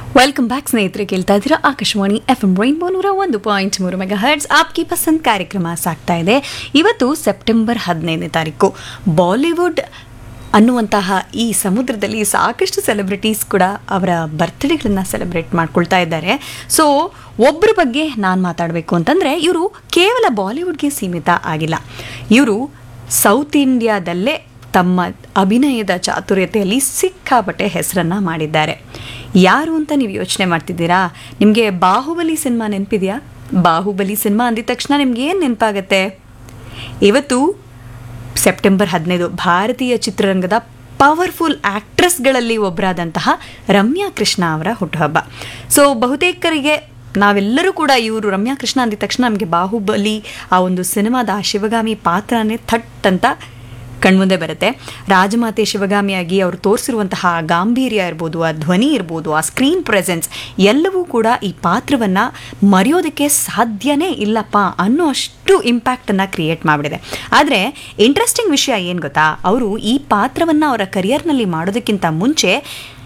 welcome back ಸ್ನೇಹಿತರೆ ಕೇಳ್ತಾ ಇದ್ದೀರಾ ಆಕಾಶವಾಣಿ ಎಫ್ ಎಂ ರೈನ್ಬೋ ನೂರ ಒಂದು ಪಾಯಿಂಟ್ ಮೂರು ಮೆಗಾ ಹರ್ಟ್ಸ್ ಆಪ್ಕಿ ಪಸಂದ್ ಕಾರ್ಯಕ್ರಮ ಸಾಗ್ತಾ ಇದೆ ಇವತ್ತು ಸೆಪ್ಟೆಂಬರ್ ಹದಿನೈದನೇ ತಾರೀಕು ಬಾಲಿವುಡ್ ಅನ್ನುವಂತಹ ಈ ಸಮುದ್ರದಲ್ಲಿ ಸಾಕಷ್ಟು ಸೆಲೆಬ್ರಿಟೀಸ್ ಕೂಡ ಅವರ ಬರ್ತ್ಡೇಗಳನ್ನು ಸೆಲೆಬ್ರೇಟ್ ಮಾಡ್ಕೊಳ್ತಾ ಇದ್ದಾರೆ ಸೊ ಒಬ್ಬರ ಬಗ್ಗೆ ನಾನು ಮಾತಾಡಬೇಕು ಅಂತಂದರೆ ಇವರು ಕೇವಲ ಬಾಲಿವುಡ್ಗೆ ಸೀಮಿತ ಆಗಿಲ್ಲ ಇವರು ಸೌತ್ ಇಂಡಿಯಾದಲ್ಲೇ ತಮ್ಮ ಅಭಿನಯದ ಚಾತುರ್ಯತೆಯಲ್ಲಿ ಸಿಕ್ಕಾಪಟ್ಟೆ ಹೆಸರನ್ನ ಮಾಡಿದ್ದಾರೆ ಯಾರು ಅಂತ ನೀವು ಯೋಚನೆ ಮಾಡ್ತಿದ್ದೀರಾ ನಿಮಗೆ ಬಾಹುಬಲಿ ಸಿನಿಮಾ ನೆನಪಿದೆಯಾ ಬಾಹುಬಲಿ ಸಿನಿಮಾ ಅಂದಿದ ತಕ್ಷಣ ನಿಮ್ಗೆ ಏನು ನೆನಪಾಗತ್ತೆ ಇವತ್ತು ಸೆಪ್ಟೆಂಬರ್ ಹದಿನೈದು ಭಾರತೀಯ ಚಿತ್ರರಂಗದ ಪವರ್ಫುಲ್ ಆಕ್ಟ್ರೆಸ್ಗಳಲ್ಲಿ ಒಬ್ಬರಾದಂತಹ ರಮ್ಯಾ ಕೃಷ್ಣ ಅವರ ಹುಟ್ಟುಹಬ್ಬ ಸೊ ಬಹುತೇಕರಿಗೆ ನಾವೆಲ್ಲರೂ ಕೂಡ ಇವರು ರಮ್ಯಾ ಕೃಷ್ಣ ಅಂದಿದ ತಕ್ಷಣ ನಮಗೆ ಬಾಹುಬಲಿ ಆ ಒಂದು ಸಿನಿಮಾದ ಆ ಶಿವಗಾಮಿ ಪಾತ್ರನೇ ಥಟ್ ಅಂತ ಕಣ್ಮುಂದೆ ಬರುತ್ತೆ ರಾಜಮಾತೆ ಶಿವಗಾಮಿಯಾಗಿ ಅವರು ತೋರಿಸಿರುವಂತಹ ಆ ಗಾಂಭೀರ್ಯ ಇರ್ಬೋದು ಆ ಧ್ವನಿ ಇರ್ಬೋದು ಆ ಸ್ಕ್ರೀನ್ ಪ್ರೆಸೆನ್ಸ್ ಎಲ್ಲವೂ ಕೂಡ ಈ ಪಾತ್ರವನ್ನು ಮರೆಯೋದಕ್ಕೆ ಸಾಧ್ಯನೇ ಇಲ್ಲಪ್ಪ ಅನ್ನೋ ಅಷ್ಟು ಇಂಪ್ಯಾಕ್ಟನ್ನು ಕ್ರಿಯೇಟ್ ಮಾಡಿಬಿಡಿದೆ ಆದರೆ ಇಂಟ್ರೆಸ್ಟಿಂಗ್ ವಿಷಯ ಏನು ಗೊತ್ತಾ ಅವರು ಈ ಪಾತ್ರವನ್ನು ಅವರ ಕರಿಯರ್ನಲ್ಲಿ ಮಾಡೋದಕ್ಕಿಂತ ಮುಂಚೆ